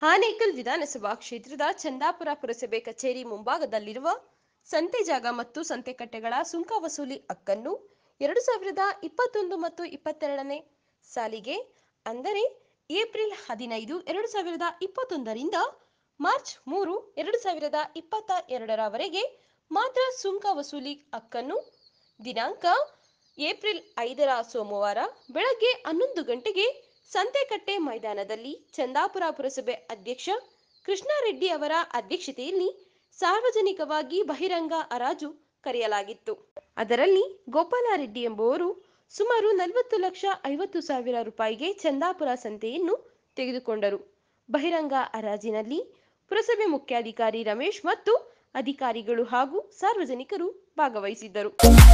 ಆನೇಕಲ್ ವಿಧಾನಸಭಾ ಕ್ಷೇತ್ರದ ಚಂದಾಪುರ ಪುರಸಭೆ ಕಚೇರಿ ಮುಂಭಾಗದಲ್ಲಿರುವ ಸಂತೆ ಜಾಗ ಮತ್ತು ಸಂತೆಕಟ್ಟೆಗಳ ಸುಂಕ ವಸೂಲಿ ಹಕ್ಕನ್ನು ಎರಡು ಸಾವಿರದ ಇಪ್ಪತ್ತೊಂದು ಮತ್ತು ಇಪ್ಪತ್ತೆರಡನೇ ಸಾಲಿಗೆ ಅಂದರೆ ಏಪ್ರಿಲ್ ಹದಿನೈದು ಎರಡು ಸಾವಿರದ ಇಪ್ಪತ್ತೊಂದರಿಂದ ಮಾರ್ಚ್ ಮೂರು ಎರಡು ಸಾವಿರದ ಇಪ್ಪತ್ತ ಎರಡರವರೆಗೆ ಮಾತ್ರ ಸುಂಕ ವಸೂಲಿ ಹಕ್ಕನ್ನು ದಿನಾಂಕ ಏಪ್ರಿಲ್ ಐದರ ಸೋಮವಾರ ಬೆಳಗ್ಗೆ ಹನ್ನೊಂದು ಗಂಟೆಗೆ ಸಂತೆಕಟ್ಟೆ ಮೈದಾನದಲ್ಲಿ ಚಂದಾಪುರ ಪುರಸಭೆ ಅಧ್ಯಕ್ಷ ಕೃಷ್ಣಾರೆಡ್ಡಿ ಅವರ ಅಧ್ಯಕ್ಷತೆಯಲ್ಲಿ ಸಾರ್ವಜನಿಕವಾಗಿ ಬಹಿರಂಗ ಹರಾಜು ಕರೆಯಲಾಗಿತ್ತು ಅದರಲ್ಲಿ ಗೋಪಾಲರೆಡ್ಡಿ ಎಂಬುವರು ಸುಮಾರು ನಲವತ್ತು ಲಕ್ಷ ಐವತ್ತು ಸಾವಿರ ರೂಪಾಯಿಗೆ ಚಂದಾಪುರ ಸಂತೆಯನ್ನು ತೆಗೆದುಕೊಂಡರು ಬಹಿರಂಗ ಹರಾಜಿನಲ್ಲಿ ಪುರಸಭೆ ಮುಖ್ಯಾಧಿಕಾರಿ ರಮೇಶ್ ಮತ್ತು ಅಧಿಕಾರಿಗಳು ಹಾಗೂ ಸಾರ್ವಜನಿಕರು ಭಾಗವಹಿಸಿದ್ದರು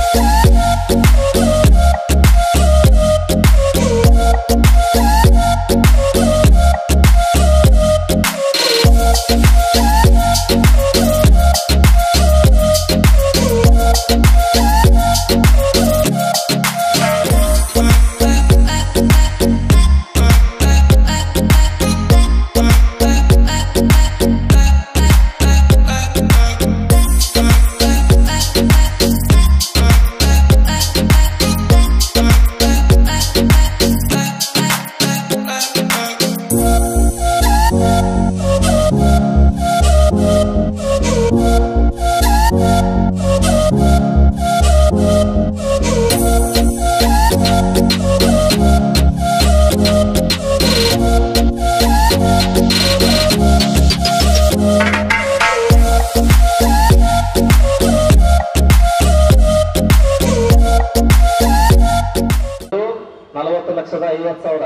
ನಲವತ್ತು ಲಕ್ಷದ ಐವತ್ತು ಸಾವಿರ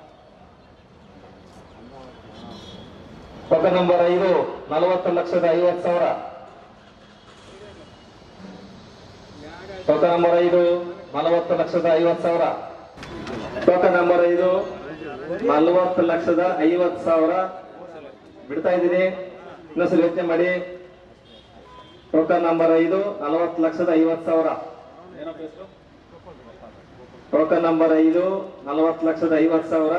ಟೋಕನ್ ನಂಬರ್ ಐದು ನಲವತ್ತು ಲಕ್ಷದ ಐವತ್ತು ಸಾವಿರ ಟೋಕನ್ ನಂಬರ್ ಐದು ನಲವತ್ತು ಲಕ್ಷದ ಐವತ್ತು ಸಾವಿರ ಟೋಕನ್ ನಂಬರ್ ಐದು ನಲವತ್ತು ಲಕ್ಷದ ಐವತ್ತು ಸಾವಿರ ಬಿಡ್ತಾ ಇದ್ದೀನಿ ಇನ್ನೊಂದ್ಸಲ ಯೋಚನೆ ಮಾಡಿ ಟೋಕನ್ ನಂಬರ್ ಐದು ನಲವತ್ತು ಲಕ್ಷದ ಐವತ್ತು ಸಾವಿರ ಟೋಕನ್ ನಂಬರ್ ಐದು ನಲವತ್ತು ಲಕ್ಷದ ಐವತ್ತು ಸಾವಿರ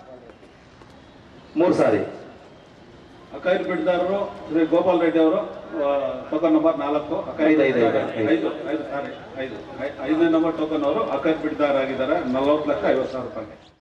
ಮೂರು ಸಾರಿ ಅಕೈರ್ ಬಿಡ್ದಾರರು ಶ್ರೀ ಗೋಪಾಲ್ ರೆಡ್ಡಿ ಅವರು ಟೋಕನ್ ನಂಬರ್ ನಾಲ್ಕು ಅಕೈರ್ ಐದು, ಐದು, ಐದು, ಐದು ಐದು ಸಾರಿ ಐದು ಐ- ಐದನೇ ನಂಬರ್ ಟೋಕನ್ ಅವರು ಅಕೈರ್ ಬಿಡ್ದಾರ ಆಗಿದ್ದಾರೆ ನಲವತ್ತು ಲಕ್ಷ ಐವತ್ತು ಸಾವಿರ ರೂಪಾಯಿ